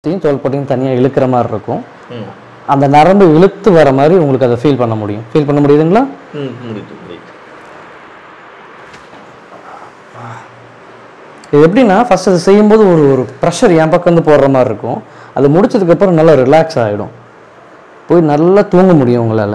தோள்பட்டையும் தோள்பட்டையும் தனியாக இழுக்கிற மாதிரி இருக்கும் ம் அந்த நரம்பு இழுத்து வர மாதிரி உங்களுக்கு அதை ஃபீல் பண்ண முடியும் ஃபீல் பண்ண முடியுதுங்களா ம் முடியுது முடியுது இது எப்படின்னா ஃபர்ஸ்ட் அது செய்யும்போது ஒரு ஒரு ப்ரெஷர் என் பக்கம் வந்து போடுற மாதிரி இருக்கும் அது முடிச்சதுக்கப்புறம் நல்லா ரிலாக்ஸ் ஆகிடும் போய் நல்லா தூங்க முடியும் உங்களால்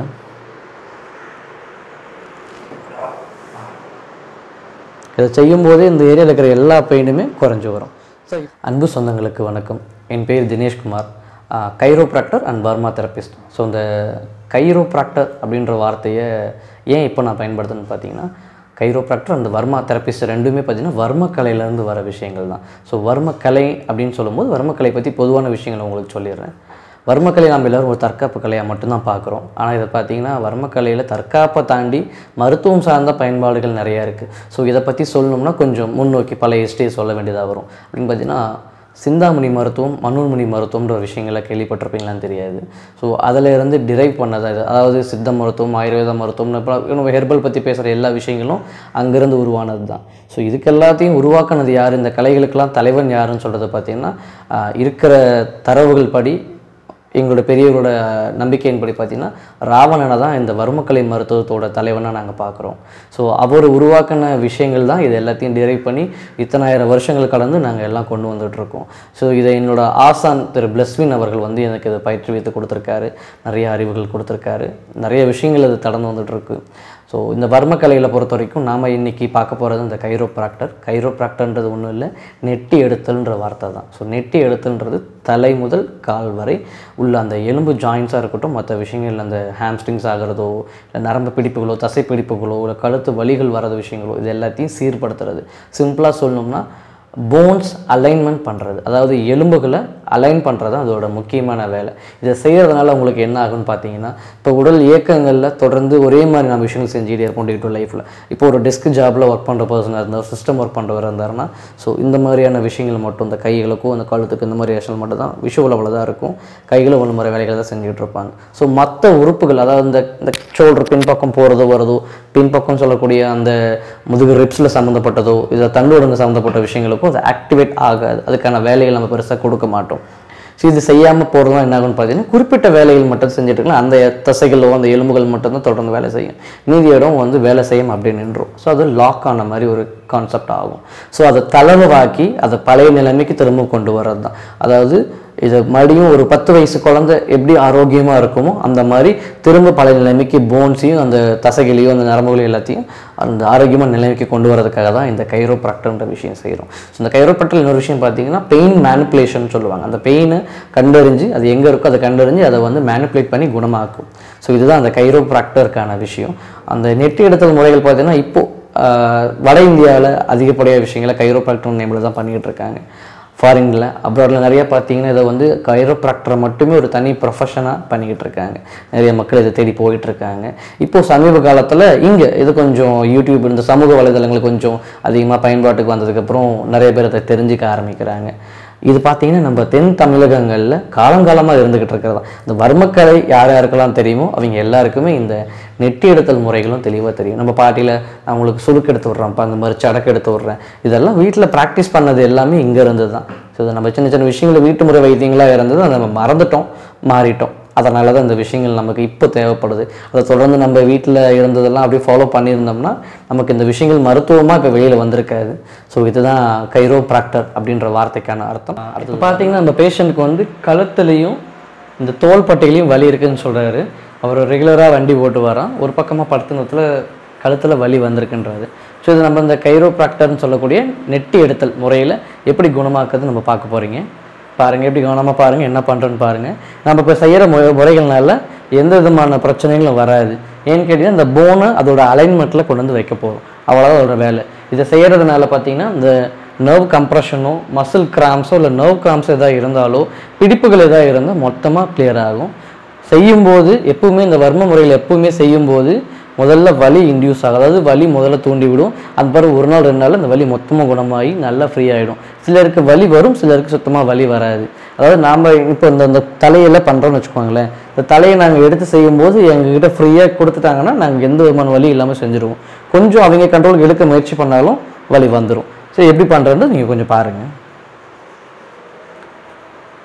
இதை செய்யும்போதே இந்த ஏரியாவில் இருக்கிற எல்லா பெயினுமே குறைஞ்சு வரும் சரி அன்பு சொந்தங்களுக்கு வணக்கம் என் பேர் தினேஷ்குமார் கைரோப்ராக்டர் அண்ட் பர்மா தெரபிஸ்ட் ஸோ இந்த கைரோப்ராக்டர் அப்படின்ற வார்த்தையை ஏன் இப்போ நான் பயன்படுத்துன்னு பார்த்தீங்கன்னா கைரோப்ராக்டர் அந்த வர்மா தெரபிஸ்ட் ரெண்டுமே பார்த்தீங்கன்னா வர்மக்கலையிலேருந்து வர விஷயங்கள் தான் ஸோ வர்மக்கலை அப்படின்னு சொல்லும்போது வர்மக்கலை பற்றி பொதுவான விஷயங்களை உங்களுக்கு சொல்லிடுறேன் வர்மக்கலை நம்ம எல்லோரும் ஒரு தற்காப்பு கலையாக மட்டும்தான் பார்க்குறோம் ஆனால் இதை பார்த்தீங்கன்னா வர்மக்கலையில் தற்காப்பை தாண்டி மருத்துவம் சார்ந்த பயன்பாடுகள் நிறையா இருக்குது ஸோ இதை பற்றி சொல்லணும்னா கொஞ்சம் முன்னோக்கி பழைய ஹிஸ்ட்ரியை சொல்ல வேண்டியதாக வரும் அப்படின்னு பார்த்தீங்கன்னா சிந்தாமணி மருத்துவம் மனோன்மணி மருத்துவம்ன்ற விஷயங்களை கேள்விப்பட்டிருப்பீங்களான்னு தெரியாது ஸோ அதில் இருந்து டிரைவ் பண்ணதா இது அதாவது சித்த மருத்துவம் ஆயுர்வேத மருத்துவம் இப்போ ஹெர்பல் பற்றி பேசுகிற எல்லா விஷயங்களும் அங்கேருந்து உருவானது தான் ஸோ இதுக்கு எல்லாத்தையும் உருவாக்குனது யார் இந்த கலைகளுக்கெல்லாம் தலைவன் யாருன்னு சொல்கிறது பார்த்தீங்கன்னா ஆஹ், இருக்கிற தரவுகள் படி எங்களோட பெரியவரோட நம்பிக்கையின்படி பார்த்தீங்கன்னா ராவணனை தான் இந்த வர்மக்கலை மருத்துவத்தோட தலைவனாக நாங்கள் பார்க்குறோம் ஸோ அவர் உருவாக்கின விஷயங்கள் தான் இது எல்லாத்தையும் டிரைவ் பண்ணி இத்தனாயிரம் வருஷங்கள் கடந்து நாங்கள் எல்லாம் கொண்டு வந்துட்டுருக்கோம் ஸோ இதை என்னோட ஆசான் திரு பிளஸ்வின் அவர்கள் வந்து எனக்கு இதை பயிற்றுவித்து கொடுத்துருக்காரு நிறைய அறிவுகள் கொடுத்துருக்காரு நிறைய விஷயங்கள் அது கடந்து வந்துட்டுருக்கு ஸோ இந்த வர்மக்கலையில் பொறுத்த வரைக்கும் நாம் இன்றைக்கி பார்க்க போகிறது இந்த கைரோப்ராக்டர் கைரோப்ராக்டர்ன்றது ஒன்றும் இல்லை நெட்டி எடுத்தல்ன்ற வார்த்தை தான் ஸோ நெட்டி எடுத்தல்ன்றது தலை முதல் கால் வரை உள்ள அந்த எலும்பு ஜாயின்ஸாக இருக்கட்டும் மற்ற விஷயங்கள் அந்த ஹாம்ஸ்ட்ரிங்ஸ் ஆகிறதோ இல்லை நரம்பு பிடிப்புகளோ தசை பிடிப்புகளோ இல்லை கழுத்து வலிகள் வரது விஷயங்களோ இது எல்லாத்தையும் சீர்படுத்துறது சிம்பிளாக சொல்லணும்னா போன்ஸ் அலைன்மெண்ட் பண்ணுறது அதாவது எலும்புகளை அலைன் பண்ணுறது அதோட முக்கியமான வேலை இதை செய்கிறதுனால உங்களுக்கு என்ன ஆகும்னு பார்த்தீங்கன்னா இப்போ உடல் இயக்கங்களில் தொடர்ந்து ஒரே மாதிரி நம்ம விஷயங்கள் செஞ்சுக்கிட்டே இருப்போம் டே டு லைஃப்பில் இப்போ ஒரு டெஸ்க் ஜாபில் ஒர்க் பண்ணுற பர்சனாக இருந்தால் சிஸ்டம் ஒர்க் பண்ணுறவர் இருந்தாருன்னா ஸோ இந்த மாதிரியான விஷயங்கள் மட்டும் இந்த கைகளுக்கும் அந்த கழுத்துக்கு இந்த மாதிரி விஷயங்கள் மட்டும் தான் விஷுவல் அவ்வளோதான் இருக்கும் கைகளும் ஒன்று மாதிரி வேலைகள் தான் செஞ்சுக்கிட்டு இருப்பாங்க ஸோ மற்ற உறுப்புகள் அதாவது இந்த இந்த ஷோல்டர் பின்பக்கம் போகிறதோ வரதோ பின்பக்கம் சொல்லக்கூடிய அந்த முதுகு ரிப்ஸில் சம்மந்தப்பட்டதோ இதில் தண்டுடங்கு சம்மந்தப்பட்ட விஷயங்களுக்கும் அது ஆக்டிவேட் ஆகாது அதுக்கான வேலைகள் நம்ம பெருசாக கொடுக்க மாட்டோம் ஸோ இது செய்யாமல் போகிறது தான் என்ன ஆகும்னு பார்த்தீங்கன்னா குறிப்பிட்ட வேலைகள் மட்டும் செஞ்சுட்டு இருக்கலாம் அந்த தசைகளோ அந்த எலும்புகள் மட்டும்தான் தொடர்ந்து வேலை செய்யும் மீதி இடம் வந்து வேலை செய்யும் அப்படி நின்றோம் ஸோ அது லாக் ஆன மாதிரி ஒரு கான்செப்ட் ஆகும் ஸோ அதை தளர்வாக்கி அதை பழைய நிலைமைக்கு திரும்ப கொண்டு வர்றது தான் அதாவது இது மறுபடியும் ஒரு பத்து வயசு குழந்தை எப்படி ஆரோக்கியமாக இருக்குமோ அந்த மாதிரி திரும்ப பழைய நிலைமைக்கு போன்ஸையும் அந்த தசைகளையும் அந்த நரம்புகளையும் எல்லாத்தையும் அந்த ஆரோக்கியமான நிலைமைக்கு கொண்டு வரதுக்காக தான் இந்த கைரோப்ராக்டர்ன்ற விஷயம் செய்கிறோம் ஸோ இந்த கைரோப்ராக்டர் இன்னொரு விஷயம் பார்த்தீங்கன்னா பெயின் மேனிப்புலேஷன் சொல்லுவாங்க அந்த பெயினை கண்டறிஞ்சு அது எங்கே இருக்கோ அதை கண்டறிஞ்சு அதை வந்து மேனிப்புலேட் பண்ணி குணமாக்கும் ஸோ இதுதான் அந்த கைரோப்ராக்டருக்கான விஷயம் அந்த நெட்டி எடுத்தல் முறைகள் பார்த்தீங்கன்னா இப்போது ஆஹ், வட இந்தியாவில் அதிகப்படியாக விஷயங்களை கைரோப்ராக்டர் நேமில் தான் பண்ணிக்கிட்டு இருக்காங்க ஃபாரினில் அப்ராடில் நிறைய பார்த்தீங்கன்னா இதை வந்து கைரோப்ராக்டரை மட்டுமே ஒரு தனி ப்ரொஃபஷனாக பண்ணிக்கிட்டு இருக்காங்க நிறைய மக்கள் இதை தேடி போயிட்டு இருக்காங்க இப்போது சமீப காலத்தில் இங்கே இது கொஞ்சம் யூடியூப் இந்த சமூக வலைதளங்கள் கொஞ்சம் அதிகமாக பயன்பாட்டுக்கு வந்ததுக்கப்புறம் நிறைய பேர் அதை தெரிஞ்சுக்க ஆரம்பிக்கிறாங்க இது பார்த்தீங்கன்னா நம்ம தென் தமிழகங்களில் காலங்காலமாக இருந்துக்கிட்டு இருக்கிறது தான் இந்த வர்மக்கலை யார் யாருக்கெல்லாம் தெரியுமோ அவங்க எல்லாருக்குமே இந்த நெட்டி எடுத்தல் முறைகளும் தெளிவாக தெரியும் நம்ம பாட்டியில் நான் உங்களுக்கு சுருக்கு எடுத்து விட்றேன்ப்பா அந்த மாதிரி சடக்கு எடுத்து விட்றேன் இதெல்லாம் வீட்டில் ப்ராக்டிஸ் பண்ணது எல்லாமே இங்கே இருந்து தான் ஸோ இது நம்ம சின்ன சின்ன விஷயங்கள் வீட்டு முறை வைத்தியங்களாக இருந்தது அதை நம்ம மறந்துட்டோம் மாறிட்டோம் அதனால தான் இந்த விஷயங்கள் நமக்கு இப்போ தேவைப்படுது அதை தொடர்ந்து நம்ம வீட்டில் இருந்ததெல்லாம் அப்படியே ஃபாலோ பண்ணியிருந்தோம்னா நமக்கு இந்த விஷயங்கள் மருத்துவமாக இப்போ வெளியில் வந்திருக்காது ஸோ இதுதான் கைரோ ப்ராக்டர் அப்படின்ற வார்த்தைக்கான அர்த்தம் அடுத்து பார்த்தீங்கன்னா நம்ம பேஷண்ட்டுக்கு வந்து கழுத்துலையும் இந்த தோள்பட்டையிலையும் வலி இருக்குன்னு சொல்கிறாரு அவர் ரெகுலராக வண்டி ஓட்டு வரான் ஒரு பக்கமாக படுத்துனத்தில் கழுத்தில் வலி வந்திருக்குன்றாரு ஸோ இது நம்ம இந்த கைரோ ப்ராக்டர்னு சொல்லக்கூடிய நெட்டி எடுத்தல் முறையில் எப்படி குணமாக்குறது நம்ம பார்க்க போகிறீங்க பாருங்கள் எப்படி கவனமாக பாருங்கள் என்ன பண்ணுறோன்னு பாருங்கள் நம்ம இப்போ செய்கிற மு முறைகள்னால எந்த விதமான பிரச்சனைகளும் வராது ஏன்னு கேட்டிங்கன்னா இந்த போனை அதோட அலைன்மெண்ட்டில் கொண்டு வந்து வைக்க போகிறோம் அவ்வளோதான் அதோட வேலை இதை செய்கிறதுனால பார்த்தீங்கன்னா இந்த நர்வ் கம்ப்ரெஷனோ மசில் கிராம்ஸோ இல்லை நர்வ் கிராம்ஸ் எதாவது இருந்தாலோ பிடிப்புகள் எதாவது இருந்தால் மொத்தமாக clear ஆகும் செய்யும்போது எப்பவுமே இந்த வர்ம முறையில் எப்பவுமே செய்யும்போது முதல்ல வலி இன்டியூஸ் ஆகும் அதாவது வலி முதல்ல தூண்டி விடும் அது பிறகு ஒரு நாள் ரெண்டு நாள் அந்த வலி மொத்தமாக குணமாகி நல்லா ஃப்ரீ ஆகிடும் சிலருக்கு வலி வரும் சிலருக்கு சுத்தமாக வலி வராது அதாவது நாம் இப்போ இந்த இந்த தலையெல்லாம் பண்ணுறோம்னு வச்சுக்கோங்களேன் இந்த தலையை நாங்கள் எடுத்து செய்யும்போது எங்ககிட்ட ஃப்ரீயாக கொடுத்துட்டாங்கன்னா நாங்கள் எந்த விதமான வலி இல்லாமல் செஞ்சுருவோம் கொஞ்சம் அவங்க கண்ட்ரோலுக்கு எடுக்க முயற்சி பண்ணாலும் வலி வந்துடும் ஸோ எப்படி பண்ணுறது நீங்கள் கொஞ்சம் பாருங்கள்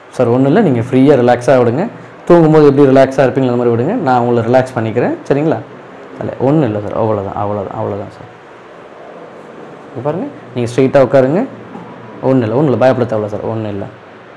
சார் ஒன்றும் இல்லை நீங்கள் ஃப்ரீயாக ரிலாக்ஸாக விடுங்க தூங்கும்போது எப்படி ரிலாக்ஸாக இருப்பீங்களா அந்த மாதிரி விடுங்க நான் உங்களை ரிலாக்ஸ் பண்ணிக்கிறேன் சரிங்களா இல்லை ஒன்றும் இல்லை சார் அவ்வளோதான் அவ்வளோதான் அவ்வளோதான் சார் இங்க பாருங்கள் நீங்கள் ஸ்ட்ரெயிட்டாக உட்காருங்க ஒன்றும் இல்லை ஒன்றும் இல்லை பயப்பட தேவையில்ல சார் ஒன்றும் இல்லை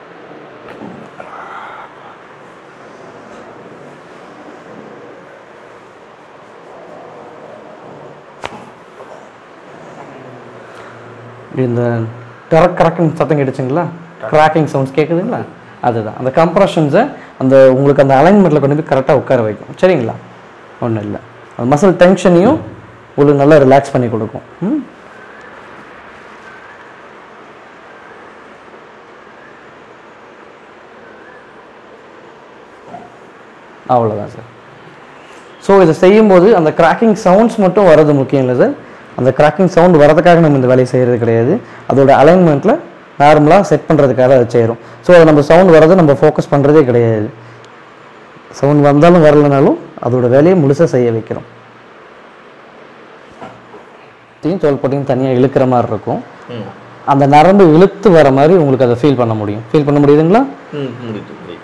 இந்த டரக் கரக்குன்னு சத்தம் கேட்டுச்சுங்களா கிராக்கிங் சவுண்ட்ஸ் கேட்குதுங்களா அதுதான் அந்த கம்ப்ரஷன்ஸை அந்த உங்களுக்கு அந்த அலைன்மெண்ட்டில் கொண்டு போய் கரெக்டாக உட்கார வைக்கும் சரிங்களா ஒன்றும் இல்லை அந்த மசில் டென்ஷனையும் உங்களுக்கு நல்லா ரிலாக்ஸ் பண்ணி கொடுக்கும் ம் அவ்வளோதான் சார் ஸோ இதை செய்யும்போது அந்த கிராக்கிங் சவுண்ட்ஸ் மட்டும் வர்றது முக்கியம் இல்லை சார் அந்த கிராக்கிங் சவுண்ட் வரதுக்காக நம்ம இந்த வேலையை செய்கிறது கிடையாது அதோட அலைன்மெண்ட்டில் நார்மலாக செட் பண்ணுறதுக்காக அதை செய்கிறோம் ஸோ அதை நம்ம சவுண்ட் வரதை நம்ம ஃபோக்கஸ் பண்ணுறதே கிடையாது சவுண்ட் வந்தாலும் வரலனாலும் அதோட வேலையை முழுசாக செய்ய வைக்கிறோம் தீயும் தோல் போட்டியும் தனியாக இழுக்கிற மாதிரி இருக்கும் ம் அந்த நரம்பு இழுத்து வர மாதிரி உங்களுக்கு அதை ஃபீல் பண்ண முடியும் ஃபீல் பண்ண முடியுதுங்களா ம் முடியுது முடியுது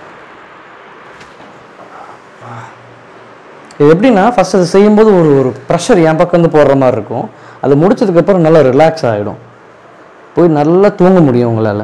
இது எப்படின்னா ஃபர்ஸ்ட் அது செய்யும்போது ஒரு ஒரு ப்ரெஷர் என் பக்கம் வந்து போடுற மாதிரி இருக்கும் அது முடிச்சதுக்கப்புறம் நல்லா ரிலாக்ஸ் ஆகிடும் போய் நல்லா தூங்க முடியும் உங்களால்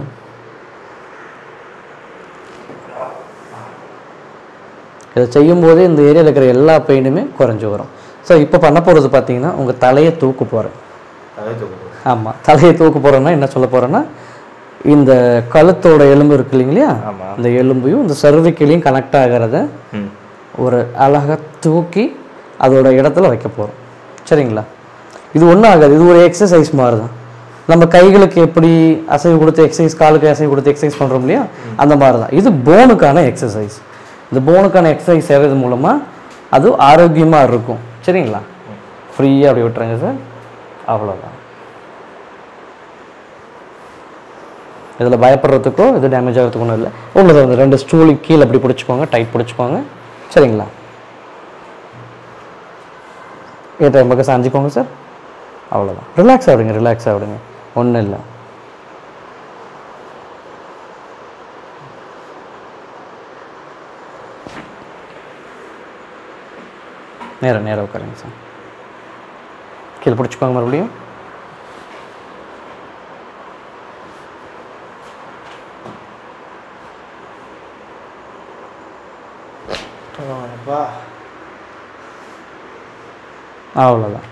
இதை செய்யும்போதே இந்த ஏரியாவில் இருக்கிற எல்லா பெயினுமே குறைஞ்சி வரும் ஸோ இப்போ பண்ண போகிறது பார்த்தீங்கன்னா உங்கள் தலையை தூக்க போகிறேன் அதே தூக்கம் ஆமாம் தலையை தூக்க போகிறோன்னா என்ன சொல்ல போகிறேன்னா இந்த கழுத்தோட எலும்பு இருக்கு இல்லைங்களா ஆமா. இந்த எலும்பையும் இந்த சர்விக்கலையும் கனெக்ட் ஆகிறத ம் ஒரு அழகாக தூக்கி அதோட இடத்துல வைக்க போகிறோம் சரிங்களா இது ஒன்றும் ஆகாது இது ஒரு எக்ஸசைஸ் மாதிரி தான் நம்ம கைகளுக்கு எப்படி அசைவு கொடுத்து எக்ஸசைஸ் காலுக்கு அசைவு கொடுத்து எக்ஸசைஸ் பண்ணுறோம் இல்லையா அந்த மாதிரி தான் இது போனுக்கான எக்ஸசைஸ் இந்த போனுக்கான எக்ஸசைஸ் செய்கிறது மூலமாக அது ஆரோக்கியமாக இருக்கும் சரிங்களா ஃப்ரீயாக அப்படி விட்டுருங்க சார் அவ்வளோதான் இதில் பயப்படுறதுக்கோ இது டேமேஜ் ஆகிறதுக்கு ஒன்றும் இல்லை ஒன்று வந்து ரெண்டு ஸ்டூலு கீழே அப்படி பிடிச்சிக்கோங்க டைட் பிடிச்சிக்கோங்க சரிங்களா ஏ டைம் பக்கம் சாஞ்சிக்கோங்க சார் அவ்வளோதான் ரிலாக்ஸ் ஆகிடுங்க ரிலாக்ஸ் ஆகிடுங்க ஒன்றும் இல்லை நேரம் நேரம் உட்காருங்க சார் கீழே பிடிச்சிக்கோங்க மறுபடியும் அப்பா அவ்வளோதான்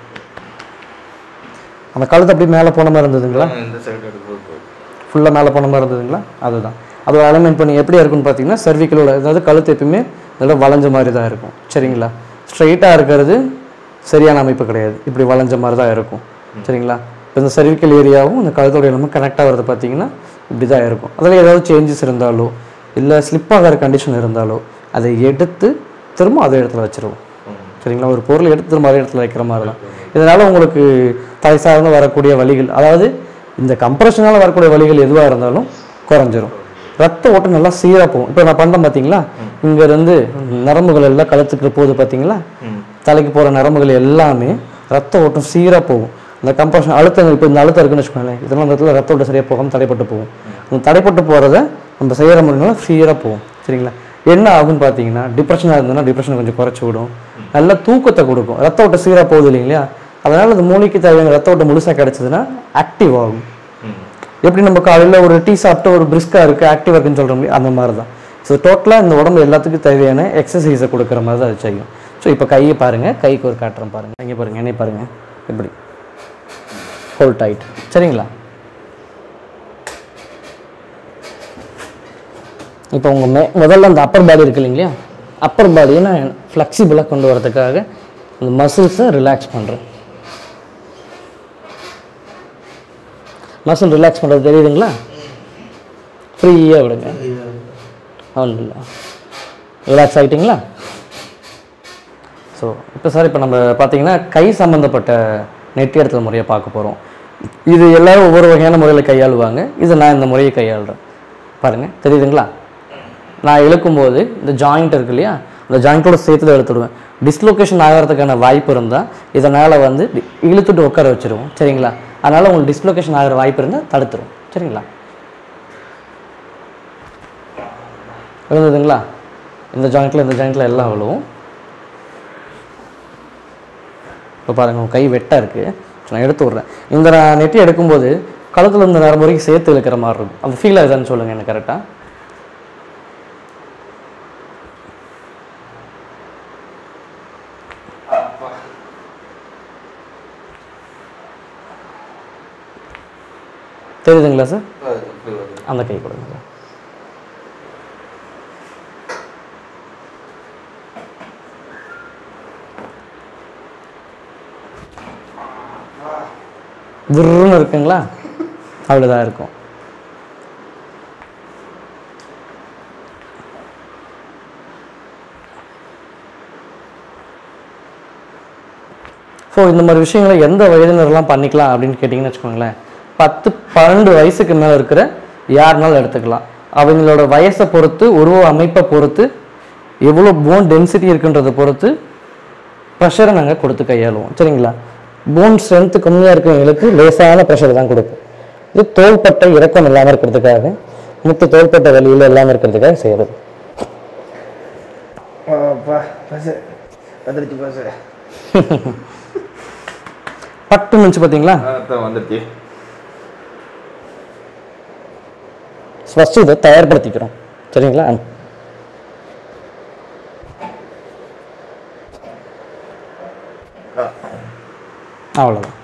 அந்த கழுத்து அப்படி மேலே போன மாதிரி இருந்ததுங்களா இந்த சைடு எடுத்து ஃபுல்லாக மேலே போன மாதிரி இருந்ததுங்களா அதுதான் அதோட அலைன்மெண்ட் பண்ணி எப்படி இருக்குன்னு பார்த்தீங்கன்னா cervical-ஓட அதாவது கழுத்து எப்பயுமே இதோட வளைஞ்ச மாதிரி தான் இருக்கும் சரிங்களா ஸ்ட்ரைட்டாக இருக்கிறது சரியான அமைப்பு கிடையாது இப்படி வளைஞ்ச மாதிரி தான் இருக்கும் சரிங்களா இப்போ இந்த cervical ஏரியாவும் இந்த கழுத்தோட எலும்பு கனெக்ட் ஆகிறது பார்த்தீங்கன்னா இப்படி தான் இருக்கும் அதில் ஏதாவது சேஞ்சஸ் இருந்தாலோ இல்லை ஸ்லிப் ஆகிற கண்டிஷன் இருந்தாலோ அதை எடுத்து திரும்ப அதே இடத்துல வச்சிருவோம் சரிங்களா ஒரு பொருள் எடுத்து திரும்ப அதே இடத்துல வைக்கிற மாதிரி தான் இதனால் உங்களுக்கு தலை சார்ந்து வரக்கூடிய வலிகள் அதாவது இந்த கம்ப்ரெஷனால் வரக்கூடிய வலிகள் எதுவாக இருந்தாலும் குறைஞ்சிரும் ரத்த ஓட்டம் நல்லா சீராக போகும் இப்போ நான் பண்ணுறேன் பார்த்தீங்களா இங்கேருந்து நரம்புகள் எல்லாம் கழுத்துக்கு போகுது பார்த்தீங்களா ம் தலைக்கு போகிற நரம்புகள் எல்லாமே ரத்த ஓட்டம் சீராக போகும் அந்த கம்ப்ரெஷன் அழுத்தங்கள் இப்போ இந்த அழுத்தம் இருக்குன்னு வச்சுக்கோங்களேன் இதெல்லாம் அந்த இடத்துல ரத்த ஓட்டம் சரியாக போகாமல் தடைப்பட்டு போகும் அந்த தடைப்பட்டு போகிறத நம்ம செய்கிற முறைனால சீராக போகும் சரிங்களா என்ன ஆகும்னு பார்த்தீங்கன்னா டிப்ரெஷனாக இருந்ததுன்னா டிப்ரெஷனை கொஞ்சம் குறைச்சி விடும் நல்ல தூக்கத்தை கொடுக்கும் ரத்த ஓட்டம் சீராக போகுது இல்லைங்களா அதனால் அந்த மூளைக்கு தேவையான ரத்த ஓட்டம் முழுசாக கிடச்சதுன்னா ஆக்டிவ் ஆகும் ம் எப்படி நம்ம காலையில் ஒரு டீ சாப்பிட்டு ஒரு பிரிஸ்காக இருக்குது ஆக்டிவாக இருக்குன்னு சொல்கிறோம் இல்லையா அந்த மாதிரி தான் ஸோ டோட்டலாக இந்த உடம்பு எல்லாத்துக்கும் தேவையான எக்ஸசைஸை கொடுக்குற மாதிரி தான் அது செய்யும் ஸோ இப்போ கையை பாருங்கள் கைக்கு ஒரு காட்டுறேன் பாருங்கள் இங்கே பாருங்கள் என்னை பாருங்கள் இப்படி ஹோல் டைட் சரிங்களா இப்போ உங்கள் மே முதல்ல அந்த அப்பர் பாடி இருக்கு இல்லைங்களா அப்பர் பாடியை நான் ஃப்ளெக்சிபிளாக கொண்டு வரதுக்காக இந்த மசில்ஸை ரிலாக்ஸ் பண்ணுறேன் மசில் ரிலாக்ஸ் பண்ணுறது தெரியுதுங்களா ஃப்ரீயாக விடுங்க ஒன்றும் இல்லை ரிலாக்ஸ் ஆகிட்டிங்களா ஸோ இப்போ சார் இப்போ நம்ம பார்த்தீங்கன்னா கை சம்மந்தப்பட்ட நெட்டி இடத்துல முறையை பார்க்க போகிறோம் இது எல்லாரும் ஒவ்வொரு வகையான முறையில் கையாளுவாங்க இது நான் இந்த முறையை கையாளுறேன் பாருங்கள் தெரியுதுங்களா நான் இழுக்கும்போது இந்த ஜாயிண்ட் இருக்கு இல்லையா அந்த ஜாயிண்ட்டோட சேர்த்து தான் இழுத்துடுவேன் டிஸ்லொகேஷன் ஆகிறதுக்கான வாய்ப்பு இருந்தால் இதனால் வந்து டி- இழுத்துட்டு உட்கார வச்சிருவோம் சரிங்களா அதனால் உங்களுக்கு டிஸ்லொகேஷன் ஆகிற வாய்ப்பு இருந்தால் தடுத்துரும் சரிங்களா விழுந்ததுங்களா இந்த ஜாயிண்ட்டில் இந்த ஜாயிண்ட்டில் எல்லாம் விழுவும் இப்போ பாருங்க உங்க கை வெட்டாக இருக்குது நான் எடுத்து விட்றேன் இந்த நான் நெட்டி எடுக்கும்போது கழுத்துல இருந்து நரம்பு வரைக்கும் சேர்த்து இழுக்கிற மாதிரி இருக்கும் அந்த ஃபீல் ஆகுதான்னு சொல்லுங்கள் எனக்கு கரெக்டாக தெரியுதுங்களா சார் அந்த கை கொடுங்க சார் விருன்னு இருக்குங்களா அவ்வளோதான் இருக்கும் ஸோ இந்த மாதிரி விஷயங்களை எந்த வயதினரெல்லாம் பண்ணிக்கலாம் அப்படின்னு கேட்டிங்கன்னு வச்சுக்கோங்களேன் பத்து பன்னெண்டு வயசுக்கு மேலே இருக்கிற யாருனாலும் எடுத்துக்கலாம் அவங்களோட வயசை பொறுத்து உருவ அமைப்பை பொறுத்து எவ்வளோ போன் டென்சிட்டி இருக்குன்றதை பொறுத்து ப்ரெஷரை நாங்கள் கொடுத்து கையாளுவோம் சரிங்களா போன் ஸ்ட்ரென்த்து கம்மியாக இருக்கிறவங்களுக்கு லேசான ப்ரெஷர் தான் கொடுக்கும் இது தோள்பட்டை இறக்கம் இல்லாமல் இருக்கிறதுக்காக முத்து தோள்பட்டை வலியில் இல்லாமல் இருக்கிறதுக்காக செய்கிறது அப்பா பஸ் வந்துருச்சு பஸ் பட்டு நினச்சி பார்த்தீங்களா அதான் வந்துருச்சு ஃபஸ்ட்டு இதை தயார்படுத்திக்கிறோம் சரிங்களா அவ்வளோதான்